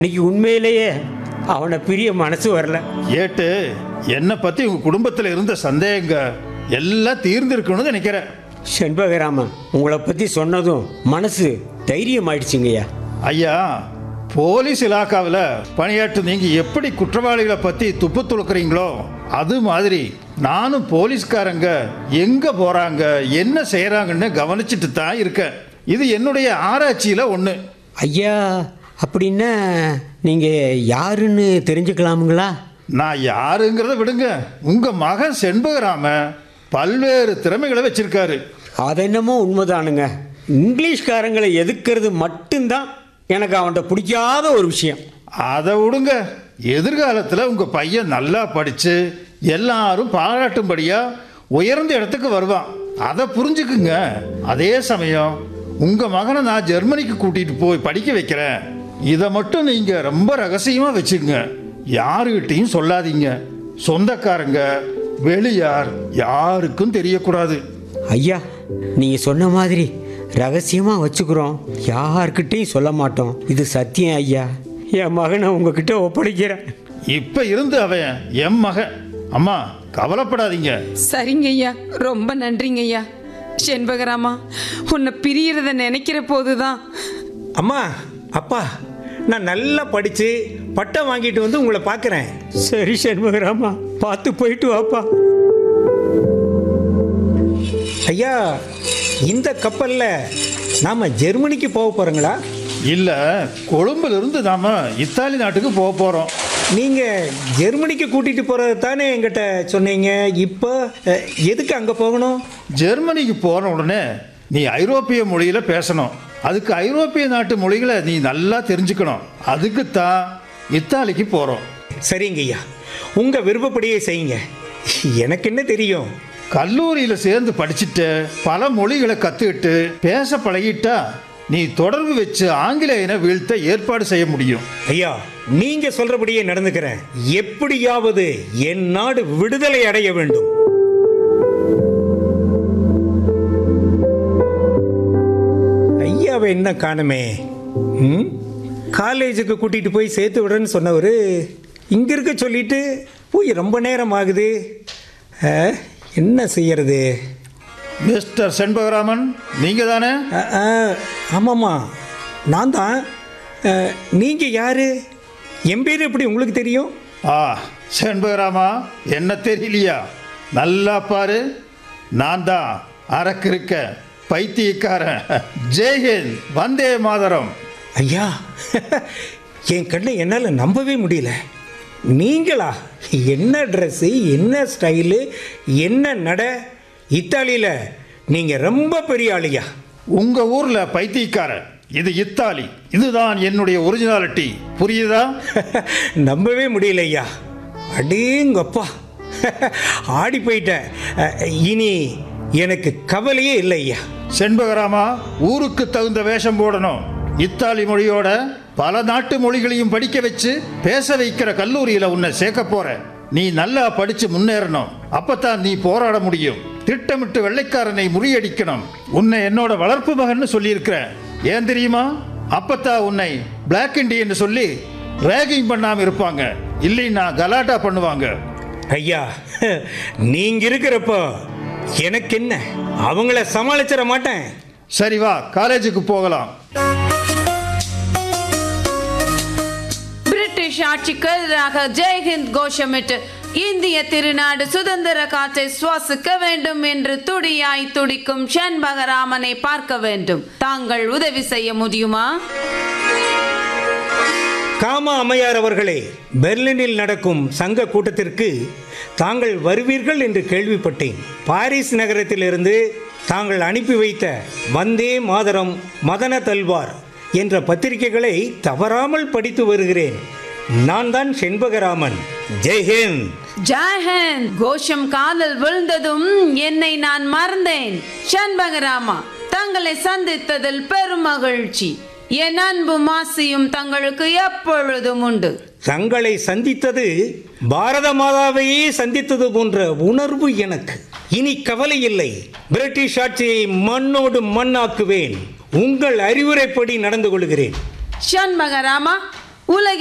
இன்னைக்கு உண்மையிலேயே அவனை பிரிய மனசு வரல ஏட்டு என்னை பற்றி உங்கள் குடும்பத்தில் இருந்த சந்தேகங்க எல்லாம் தீர்ந்திருக்கணும்னு நினைக்கிறேன் செண்பகராமன் உங்களை பற்றி சொன்னதும் மனசு தைரியம் ஆயிடுச்சுங்கய்யா ஐயா போலீஸ் இலாக்காவில் பணியாற்று நீங்கள் எப்படி குற்றவாளிகளை பற்றி துப்பு துளுக்குறீங்களோ அது மாதிரி நானும் போலீஸ்காரங்க எங்கே போகிறாங்க என்ன செய்கிறாங்கன்னு கவனிச்சிட்டு தான் இருக்கேன் இது என்னுடைய ஆராய்ச்சியில் ஒன்று ஐயா அப்படின்னா நீங்கள் யாருன்னு தெரிஞ்சுக்கலாமுங்களா நான் யாருங்கிறத விடுங்க உங்கள் மகன் செண்பகராம பல்வேறு திறமைகளை வச்சிருக்காரு அது என்னமோ உண்மைதானுங்க இங்கிலீஷ்காரங்களை எதுக்கிறது மட்டும்தான் எனக்கு அவன்கிட்ட பிடிக்காத ஒரு விஷயம் அதை விடுங்க எதிர்காலத்தில் உங்கள் பையன் நல்லா படித்து எல்லாரும் பாராட்டும்படியாக உயர்ந்த இடத்துக்கு வருவான் அதை புரிஞ்சுக்குங்க அதே சமயம் உங்கள் மகனை நான் ஜெர்மனிக்கு கூட்டிகிட்டு போய் படிக்க வைக்கிறேன் இதை மட்டும் நீங்கள் ரொம்ப ரகசியமாக வச்சுக்கங்க யாருக்கிட்டையும் சொல்லாதீங்க சொந்தக்காரங்க வெளியார் யாருக்கும் தெரியக்கூடாது ஐயா நீங்கள் சொன்ன மாதிரி ரகசியமாக வச்சுக்கிறோம் யார்கிட்டையும் சொல்ல மாட்டோம் இது சத்தியம் ஐயா என் மகனை உங்ககிட்ட ஒப்படைக்கிறேன் இப்போ இருந்து அவன் என் மகன் அம்மா கவலைப்படாதீங்க சரிங்க ஐயா ரொம்ப நன்றிங்க ஐயா செண்பகராமா உன்னை பிரியறத நினைக்கிற போதுதான் அம்மா அப்பா நான் நல்லா படித்து பட்டம் வாங்கிட்டு வந்து உங்களை பார்க்குறேன் சரி சண்முகராமா பார்த்து போயிட்டு வாப்பா ஐயா இந்த கப்பலில் நாம் ஜெர்மனிக்கு போக போகிறோங்களா இல்லை கொழும்புல இருந்து நாம இத்தாலி நாட்டுக்கு போக போகிறோம் நீங்கள் ஜெர்மனிக்கு கூட்டிகிட்டு போகிறது தானே எங்கிட்ட சொன்னீங்க இப்போ அஹ், எதுக்கு அங்கே போகணும் ஜெர்மனிக்கு போன உடனே நீ ஐரோப்பிய மொழியில் பேசணும் அதுக்கு ஐரோப்பிய நாட்டு மொழிகளை நீ நல்லா தெரிஞ்சுக்கணும் அதுக்கு தான் இத்தாலிக்கு போகிறோம் சரிங்க ஐயா உங்கள் விருப்பப்படியே செய்யுங்க எனக்கு என்ன தெரியும் கல்லூரியில் சேர்ந்து படிச்சுட்டு பல மொழிகளை கற்றுக்கிட்டு பேச பழகிட்டா நீ தொடர்பு வச்சு ஆங்கிலேயனை வீழ்த்த ஏற்பாடு செய்ய முடியும் ஐயா நீங்க சொல்றபடியே நடந்துக்கிறேன் எப்படியாவது என் நாடு விடுதலை அடைய வேண்டும் ஐயாவை என்ன காணுமே ம்? காலேஜுக்கு கூட்டிட்டு போய் சேர்த்து விடுறேன்னு சொன்னவர் இங்க இருக்க சொல்லிட்டு போய் ரொம்ப நேரம் ஆகுது ஆ, என்ன செய்யறது மிஸ்டர் செண்பகராமன் நீங்கள் தானே ஆ, ஆ, ஆமாம்மா நான் தான் ஆ, நீங்க யாரு என் பேர் எப்படி உங்களுக்கு தெரியும் ஆ செண்பகராமா என்ன தெரியலையா நல்லா பாரு நான் தான் அரக்கு இருக்க பைத்தியக்காரன் ஜெய்ஹிந்த் வந்தே மாதரம் ஐயா என் கண்ணை என்னால் நம்பவே முடியல நீங்களா என்ன ட்ரெஸ்ஸு என்ன ஸ்டைலு என்ன நட இத்தாலியில் நீங்கள் ரொம்ப பெரிய ஆளியா உங்க ஊர்ல பைத்தியக்காரன் இது இத்தாலி இதுதான் என்னுடைய ஒரிஜினாலிட்டி புரியுதா நம்பவே முடியல ஐயா அடேங்கப்பா ஆடி போயிட்டேன் அஹ், இனி எனக்கு கவலையே இல்லை ஐயா செண்பகராமா ஊருக்கு தகுந்த வேஷம் போடணும் இத்தாலி மொழியோட பல நாட்டு மொழிகளையும் படிக்க வச்சு பேச வைக்கிற கல்லூரியில உன்னை சேர்க்க போறேன் நீ நல்லா படிச்சு முன்னேறணும் அப்பதான் நீ போராட முடியும் திட்டமிட்டு வெள்ளைக்காரனை முறியடிக்கணும் உன்னை என்னோட வளர்ப்பு மகன்னு சொல்லியிருக்கிறேன் ஏன் தெரியுமா அப்பத்தான் உன்னை பிளாக் இண்டியன்னு சொல்லி ரேகிங் பண்ணாம இருப்பாங்க இல்லைன்னா கலாட்டா பண்ணுவாங்க ஐயா நீங்க இருக்கிறப்போ எனக்கு என்ன அவங்கள சமாளிச்சிட மாட்டேன் சரி வா காலேஜுக்கு போகலாம் பிரிட்டிஷ் ஆட்சிக்கு எதிராக ஜெய்ஹிந்த் கோஷமிட்டு இந்திய திருநாடு சுதந்திர காற்றை சுவாசிக்க வேண்டும் என்று துடியாய் துடிக்கும் செண்பகராமனை பார்க்க வேண்டும் தாங்கள் உதவி செய்ய முடியுமா காமா அம்மையார் அவர்களே பெர்லினில் நடக்கும் சங்க கூட்டத்திற்கு தாங்கள் வருவீர்கள் என்று கேள்விப்பட்டேன் பாரிஸ் நகரத்திலிருந்து தாங்கள் அனுப்பி வைத்த வந்தே மாதரம் மதன தல்வார் என்ற பத்திரிகைகளை தவறாமல் படித்து வருகிறேன் நான் தான் செண்பகராமன் ஜெய்ஹிந்த் ஜெயஹிந்த் கோஷம் காலில் விழுந்ததும் என்னை நான் மறந்தேன் செண்பகராமா தங்களை சந்தித்ததில் பெரும் மகிழ்ச்சி என் அன்பு மாசியும் தங்களுக்கு எப்பொழுதும் உண்டு தங்களை சந்தித்தது பாரத மாதாவையே சந்தித்தது போன்ற உணர்வு எனக்கு இனி கவலை இல்லை பிரிட்டிஷ் ஆட்சியை மண்ணோடு மண்ணாக்குவேன் உங்கள் அறிவுரைப்படி நடந்து கொள்கிறேன் சண்மகராமா உலகில்